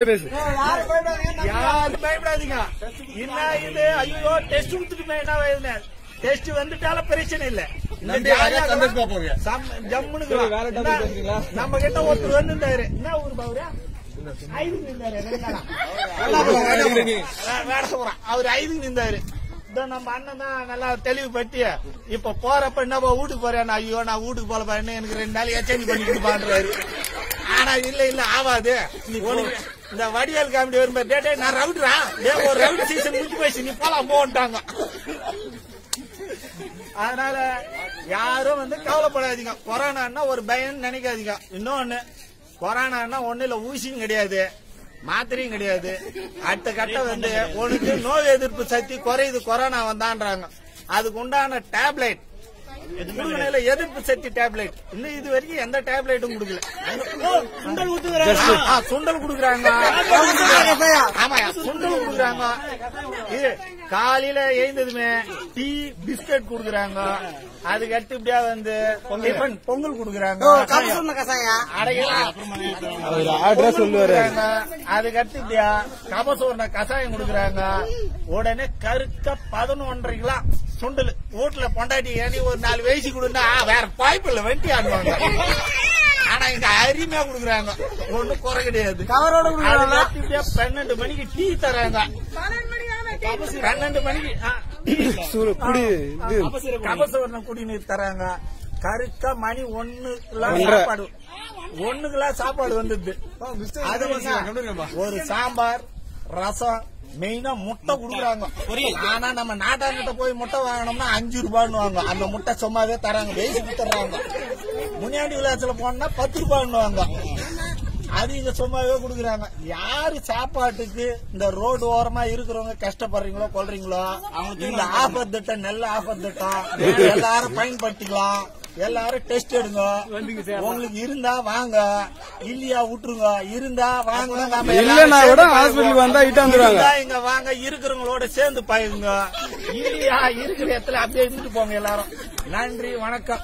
பேசு யாரும் பயப்படாதீங்க என்ன இது ஐயோ டெஸ்ட் கொடுத்துட்டுமே என்ன வயதுல டெஸ்ட் வந்துட்டாலும் பிரச்சனை இல்ல இந்த நம்பி ஜாலியா நிறைய சந்தோஷமா போவீங்க. சம்- ஜம்முன்னு இருக்கலாம். என்ன, நம்ம கிட்ட ஒருத்தர் வந்துட்டாரு என்ன ஊர் பாவுரா ஐதுக்கு நின்றாரு ரெண்டு நாளா. வே- வேடபுரம் அவர் ஐதுக்கு நின்றாரு இதோ நம்ம அண்ணன் தான் நல்லா தெளிவு பட்டி இப்ப போறப்ப என்னப்பா வீட்டுக்கு போறேன் ஐயோ நான் வீட்டுக்கு போல என்ன எனக்கு ரெண்டு நாள் எச்சேஞ்ச் பண்ணி கொடுப்பான்றாரு ஆனா இல்ல இல்ல ஆவாது உனக்கு இந்த வடிவேல் காமெடி வரும்போது டே டேய், நான் ரவுட்ரா டே ஒரு ரவுட் சீசன் முடிஞ்சு போயிடுச்சு நீ போலாம் போன்ட்டாங்க அதனால யாரும் வந்து கவலைப்படாதீங்க கொரோனான்னா ஒரு பயம் நினைக்காதீங்க இன்னொன்னு கொரோனான்னா ஒண்ணு இல்ல ஊசியும் கிடையாது மாத்திரையும் கிடையாது அடுத்த கட்டம் வந்து உனக்கு நோய் எதிர்ப்பு சக்தி குறையுது கொரோனா வந்தான்றாங்க அதுக்கு உண்டான டேப்லெட் குடுக்கணையில எதிர்ப்பு சக்தி டேப்லெட் இன்னும் இது வரைக்கும் எந்த டேப்லெட்டும் கொடுக்கல ஆ, சுண்டல் குடுக்குறாங்க ஆமாயா சுண்டல் குடுக்குறாங்க இது காலையில எழுந்ததுமே டீ பிஸ்கட் குடுக்குறாங்க அதுக்கு அடுத்து இப்படியா வந்து டிஃபன் பொங்கல் குடுக்குறாங்க அவர் ஆர்டரா சொல்லுவாரு அதுக்கு அடுத்து இப்படியா கபசூர்ண கசாயம் குடுக்குறாங்க உடனே கருக்க பதினொன்றரை கிலோ சுண்டல் வீட்டுல பொண்டாட்டி ஏனி ஒரு நாலு வயசு கொடுன்னா வேற பாய்ப்பில்ல வெட்டி ஆடுவாங்க ஆனா இங்க அருமையா குடுக்குறாங்க ஒண்ணும் குறை கிடையாது அதுக்கு அடுத்து இப்படியா பன்னெண்டு மணிக்கு டீ தராங்க பன்னெண்டு மணிக்கு ஆ, சூடு- குடி இது கபசுவர்ணம் குடிநீர் தராங்க கருக்க மணி ஒண்ணுக்கெல்லாம் ஒன்றரை. சாப்பாடு ஒண்ணுக்கெல்லாம் சாப்பாடு வந்துடுது அது என்ன? ஒரு சாம்பார் ரசம் மெயினா முட்டை குடுக்குறாங்க ஆனா நம்ம நாட்டாங்கிட்ட போய் முட்டை வாங்கினோம்னா அஞ்சு ரூபான்னு வாங்க அந்த முட்டை சும்மாவே தராங்க வேசி கொடுத்துறாங்க முனியாண்டி விளையாட்டுல போனா பத்து ரூபான்னு வாங்க அது இங்க சும்மாவே குடுக்குறாங்க யாரு சாப்பாட்டுக்கு இந்த ரோடு ஓரமா இருக்கிறவங்க கஷ்டப்படுறீங்களோ கொள்றீங்களோ இந்த ஆஃபர் திட்டம் நல்ல ஆஃபர் திட்டம் எல்லாரும் பயன்படுத்திக்கலாம் எல்லாரும் டெஸ்ட் எடுங்க உங்களுக்கு இருந்தா வாங்க இல்லையா விட்டுருங்க இருந்தா வாங்க நாம எல்லாரும் இல்லைன்னா கூட சேர்ந்து ஹாஸ்பிட்டலுக்கு வந்தா இட்டு வந்துருவாங்க. இருந்தா இங்க வாங்க இருக்கிறவங்களோட சேர்ந்து பயிருங்க இல்லையா இருக்கிற இடத்துல அப்படியே இருந்துட்டு போங்க எல்லாரும் நன்றி வணக்கம்